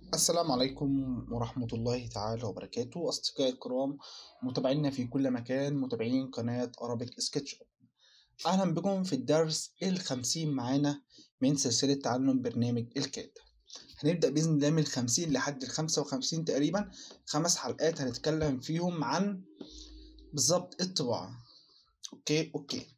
السلام عليكم ورحمة الله تعالى وبركاته أصدقائي الكرام متابعينا في كل مكان متابعين قناة أرابيك سكتش أهلا بكم في الدرس الخمسين معانا من سلسلة تعلم برنامج الكاد هنبدأ بإذن الله من الخمسين لحد الخمسة وخمسين تقريبا خمس حلقات هنتكلم فيهم عن بالظبط الطباعة أوكي أوكي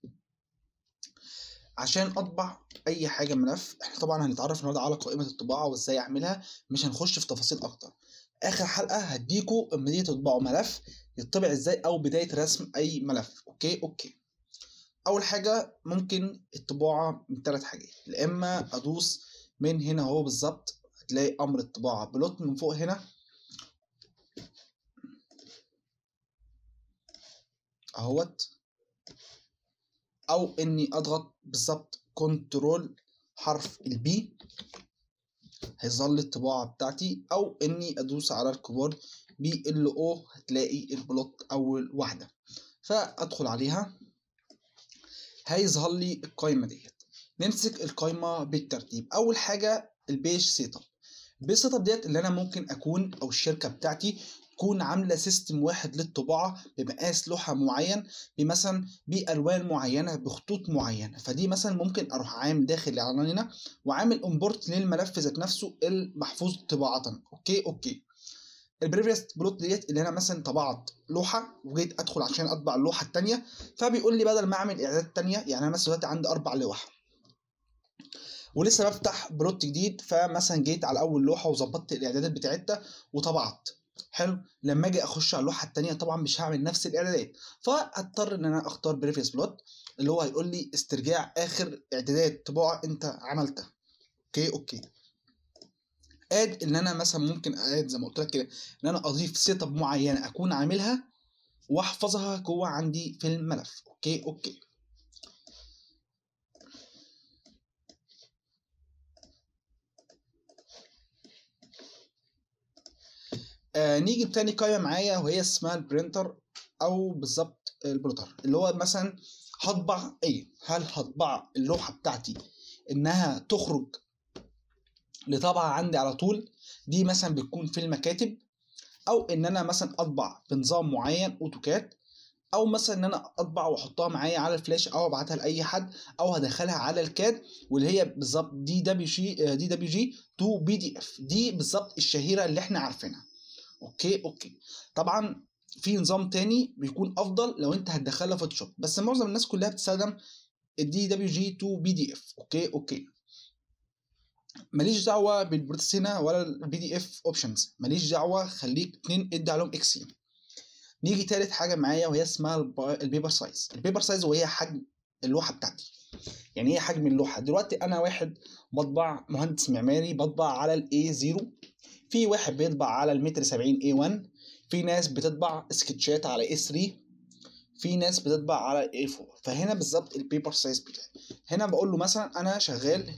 عشان اطبع اي حاجه ملف احنا طبعا هنتعرف النهارده على قائمه الطباعه وازاي اعملها مش هنخش في تفاصيل اكتر اخر حلقه هديكوا اما تيجي تطبعوا ملف يطبع ازاي او بدايه رسم اي ملف اوكي اوكي اول حاجه ممكن الطباعه من ثلاث حاجات يا اما ادوس من هنا اهو بالظبط هتلاقي امر الطباعه بلوت من فوق هنا اهوت او اني اضغط بالظبط كنترول حرف البي هيظهر لي الطباعه بتاعتي او اني ادوس على الكيبورد بي ال او هتلاقي البلوت اول واحده فادخل عليها هيظهر لي القايمه ديت نمسك القايمه بالترتيب اول حاجه البيج سيت اب البيج سيت اب ديت اللي انا ممكن اكون او الشركه بتاعتي تكون عامله سيستم واحد للطباعه بمقاس لوحه معين بمثلا بالوان معينه بخطوط معينه فدي مثلا ممكن اروح عامل داخل الاعلان هنا وعامل امبورت للملف ذات نفسه المحفوظ طباعه اوكي اوكي البريفيوس بلوت ديت اللي انا مثلا طبعت لوحه وجيت ادخل عشان اطبع اللوحه الثانيه فبيقول لي بدل ما اعمل اعداد ثانيه يعني انا مثلا دلوقتي عندي اربع لوح ولسه بفتح بلوت جديد فمثلا جيت على اول لوحه وظبطت الاعدادات بتاعتها وطبعت حلو لما اجي اخش على اللوحه الثانيه طبعا مش هعمل نفس الاعدادات فاضطر ان انا اختار بريفيوس بلوت اللي هو هيقول لي استرجاع اخر اعدادات طباعه انت عملتها اوكي اوكي اد ان انا مثلا ممكن اد زي ما قلت لك كده ان انا اضيف سيت اب معينه اكون عاملها واحفظها جوه عندي في الملف اوكي اوكي آه نيجي بتاني قائمة معايا وهي اسمها البرينتر أو بالظبط البلوتر اللي هو مثلا هطبع إيه؟ هل هطبع اللوحة بتاعتي إنها تخرج لطبعة عندي على طول دي مثلا بتكون في المكاتب أو إن أنا مثلا أطبع بنظام معين أوتوكاد او مثلا ان انا اطبع واحطها معايا على الفلاش او ابعتها لاي حد او هدخلها على الكاد واللي هي بالظبط دي دبليو جي دي دبليو جي تو بي دي اف دي بالظبط الشهيره اللي احنا عارفينها اوكي اوكي طبعا في نظام تاني بيكون افضل لو انت هتدخلها فوتوشوب بس معظم الناس كلها بتستخدم الدي دبليو جي 2 بي دي اف اوكي اوكي ماليش دعوه بالبروتس هنا ولا البي دي اف اوبشنز ماليش دعوه خليك اتنين ادي عليهم اكسين نيجي تالت حاجه معايا وهي اسمها البيبر سايز البيبر سايز وهي حجم اللوحه بتاعتي يعني ايه حجم اللوحه دلوقتي انا واحد بطبع مهندس معماري بطبع على الاي 0 في واحد بيطبع على المتر 70 A1 في ناس بتطبع سكتشات على A3 في ناس بتطبع على A4 فهنا بالظبط البيبر سايز بتاعي هنا بقول له مثلا انا شغال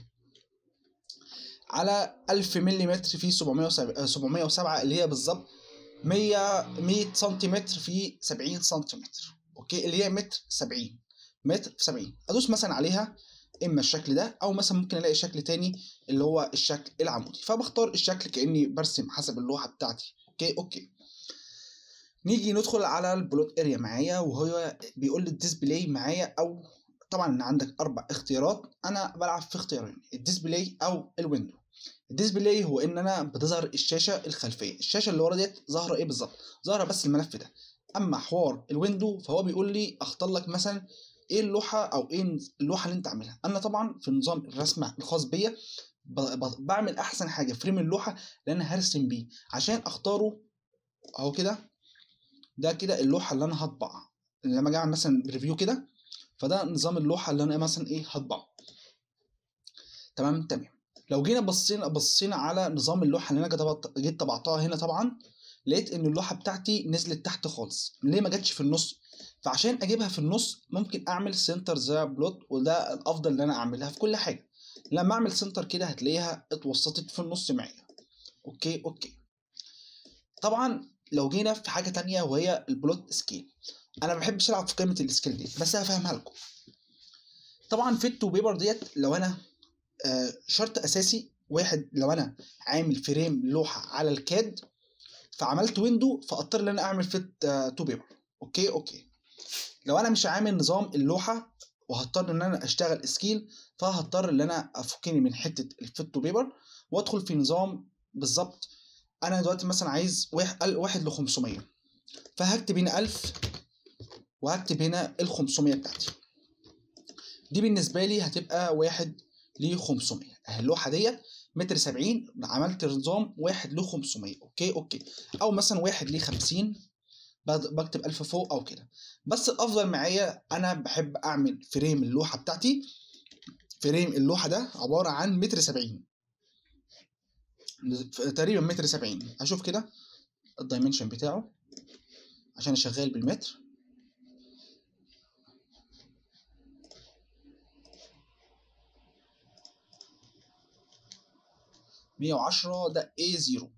على 1000 ملم في 707 اللي هي بالظبط 100 100 سنتيمتر في 70 سنتيمتر اوكي اللي هي متر 70 متر في 70 ادوس مثلا عليها اما الشكل ده او مثلا ممكن الاقي شكل تاني اللي هو الشكل العمودي فبختار الشكل كاني برسم حسب اللوحه بتاعتي اوكي اوكي نيجي ندخل على البلوت اريا معايا وهو بيقول لي الديسبلاي معايا او طبعا عندك اربع اختيارات انا بلعب في اختيارين الديسبلاي او الويندو الديسبلاي هو ان انا بتظهر الشاشه الخلفيه الشاشه اللي ورا ديت ظاهره ايه بالظبط ظاهره بس الملف ده اما حوار الويندو فهو بيقول لي اختار لك مثلا ايه اللوحه او ايه اللوحه اللي انت عاملها انا طبعا في نظام الرسم الخاص بيا بعمل احسن حاجه فريم اللوحه اللي انا هرسم بيه عشان اختاره اهو كده ده كده اللوحه اللي انا هطبعها لما اجي اعمل مثلا ريفيو كده فده نظام اللوحه اللي انا مثلا ايه هطبعه تمام تمام لو جينا بصينا بصينا على نظام اللوحه اللي انا جيت طبعتها هنا طبعا لقيت ان اللوحه بتاعتي نزلت تحت خالص ليه ما جاتش في النص فعشان اجيبها في النص ممكن اعمل سنتر زي بلوت وده الافضل ان انا اعملها في كل حاجه لما اعمل سنتر كده هتلاقيها اتوسطت في النص معايا اوكي اوكي طبعا لو جينا في حاجه تانية وهي البلوت سكيل انا ما بحبش العب في قيمه السكيل دي بس هفهمها لكم طبعا في التو بيبر ديت لو انا آه شرط اساسي واحد لو انا عامل فريم لوحه على الكاد فعملت ويندو فاضطر ان انا اعمل فيت تو بيبر اوكي اوكي لو انا مش عامل نظام اللوحه وهضطر ان انا اشتغل سكيل فهضطر ان انا افكني من حته الفيت تو بيبر وادخل في نظام بالظبط انا دلوقتي مثلا عايز واحد, واحد ل 500 فهكتب هنا 1000 وهكتب هنا ال 500 بتاعتي دي بالنسبه لي هتبقى واحد ل 500 اهي اللوحه ديت متر 70 عملت نظام واحد ل 500 اوكي اوكي او مثلا واحد ل 50 بكتب 1000 فوق او كده بس الافضل معايا انا بحب اعمل فريم اللوحه بتاعتي فريم اللوحه ده عباره عن متر 70 تقريبا متر 70 اشوف كده الدايمنشن بتاعه عشان شغال بالمتر مية وعشرة ده A زيرو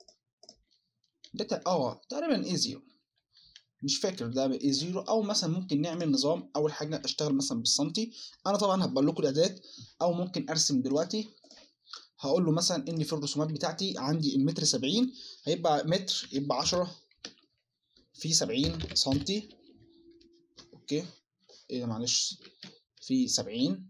ده اه تقريبا A زيرو مش فاكر ده A زيرو او مثلا ممكن نعمل نظام اول حاجة اشتغل مثلا بالسنتي انا طبعا هبقى لكم الاعداد او ممكن ارسم دلوقتي هقول له مثلا ان في الرسومات بتاعتي عندي المتر سبعين هيبقى متر يبقى عشرة في سبعين سنتي اوكي ايه ده معلش في سبعين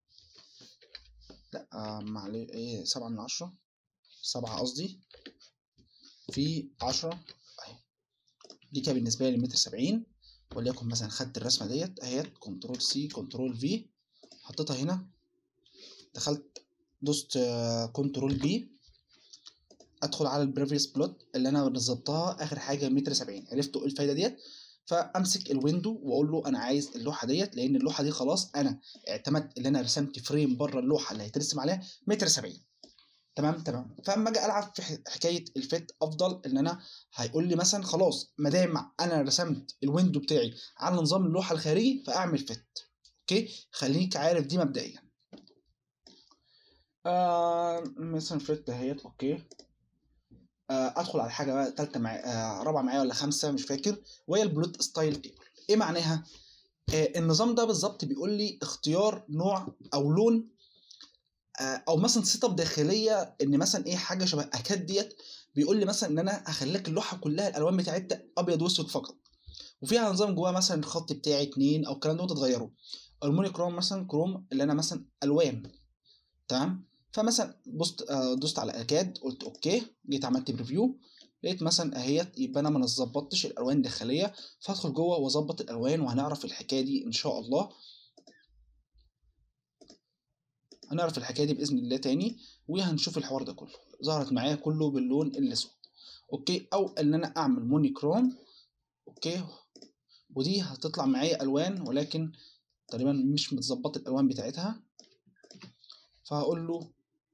لا آه معلش ايه سبعة من عشرة سبعة قصدي في عشرة اهي دي كده بالنسبة لي متر سبعين وليكن مثلا خدت الرسمة ديت اهيت كنترول سي كنترول في حطيتها هنا دخلت دوست كنترول بي ادخل على البريفيوس بلوت اللي انا نظبطها اخر حاجه متر 70 عرفتوا ايه الفايده ديت فامسك الويندو واقول له انا عايز اللوحه ديت لان اللوحه دي خلاص انا اعتمدت ان انا رسمت فريم بره اللوحه اللي هيترسم عليها متر 70 تمام تمام فاما اجي العب في حكايه الفيت افضل ان انا هيقول لي مثلا خلاص ما دام انا رسمت الويندو بتاعي على نظام اللوحه الخارجي فاعمل فيت اوكي خليك عارف دي مبدئيا آه مثلا فيت اهيت اوكي آه ادخل على حاجه بقى تالته مع آه رابعه معايا ولا خمسه مش فاكر وهي البلوت ستايل تيبل ايه معناها آه النظام ده بالظبط بيقول لي اختيار نوع او لون آه او مثلا سيت اب داخليه ان مثلا ايه حاجه شبه اكاد ديت بيقول لي مثلا ان انا هخلي لك اللوحه كلها الالوان بتاعتها ابيض واسود فقط وفيها نظام جواها مثلا الخط بتاعي اتنين او الكلام ده تغيره الموني كروم مثلا كروم اللي انا مثلا الوان تمام فمثلا بصت دوست على اكاد قلت اوكي جيت عملت بريفيو لقيت مثلا اهيت يبقى انا ما ظبطتش الالوان الداخليه فادخل جوه واظبط الالوان وهنعرف الحكايه دي ان شاء الله هنعرف الحكايه دي باذن الله تاني وهنشوف الحوار ده كله ظهرت معايا كله باللون الاسود اوكي او ان انا اعمل موني كروم اوكي ودي هتطلع معايا الوان ولكن تقريبا مش متظبطه الالوان بتاعتها فهقول له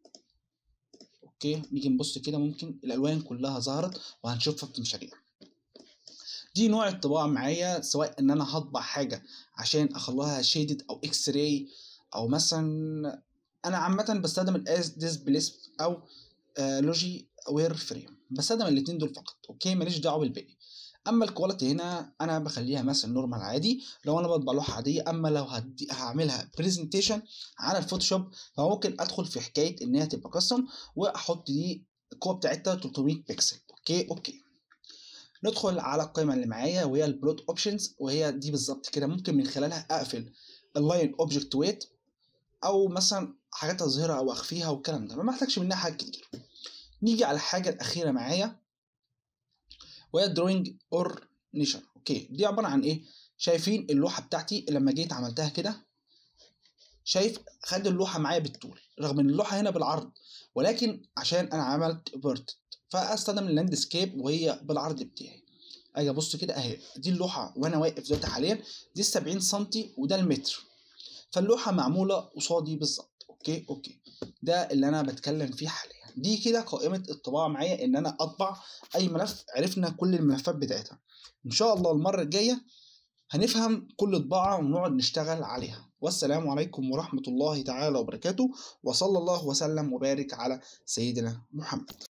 اوكي نيجي نبص كده ممكن الالوان كلها ظهرت وهنشوفها في المشاريع دي نوع الطباعة معايا سواء ان انا هطبع حاجة عشان اخليها شيدد او اكس راي او مثلا انا عامة بستخدم الاس ديسبليس او آه لوجي وير فريم بستخدم الاتنين دول فقط اوكي ماليش دعوة بالباقي اما الكواليتي هنا انا بخليها مثلا نورمال عادي لو انا بطبع لوحه عاديه اما لو هدي هعملها برزنتيشن على الفوتوشوب فممكن ادخل في حكايه ان هي تبقى كاستم واحط دي القوه بتاعتها 300 بكسل اوكي اوكي ندخل على القائمه اللي معايا وهي البلوت اوبشنز وهي دي بالظبط كده ممكن من خلالها اقفل اللاين اوبجكت ويت او مثلا حاجات اظهرها او اخفيها والكلام ده ما محتاجش منها حاجات كتير نيجي على الحاجه الاخيره معايا وهي دروينج اور نيشن اوكي دي عباره عن ايه شايفين اللوحه بتاعتي لما جيت عملتها كده شايف خد اللوحه معايا بالطول رغم ان اللوحه هنا بالعرض ولكن عشان انا عملت بيرت فاستخدم اللاندسكيب وهي بالعرض بتاعي اجي ابص كده اهي دي اللوحه وانا واقف دلوقتي حاليا دي 70 سم وده المتر فاللوحه معموله قصادي بالظبط اوكي اوكي ده اللي انا بتكلم فيه حاليا دي كده قائمة الطباعة معايا إن أنا أطبع أي ملف عرفنا كل الملفات بتاعتها إن شاء الله المرة الجاية هنفهم كل طباعة ونقعد نشتغل عليها والسلام عليكم ورحمة الله تعالى وبركاته وصلى الله وسلم وبارك على سيدنا محمد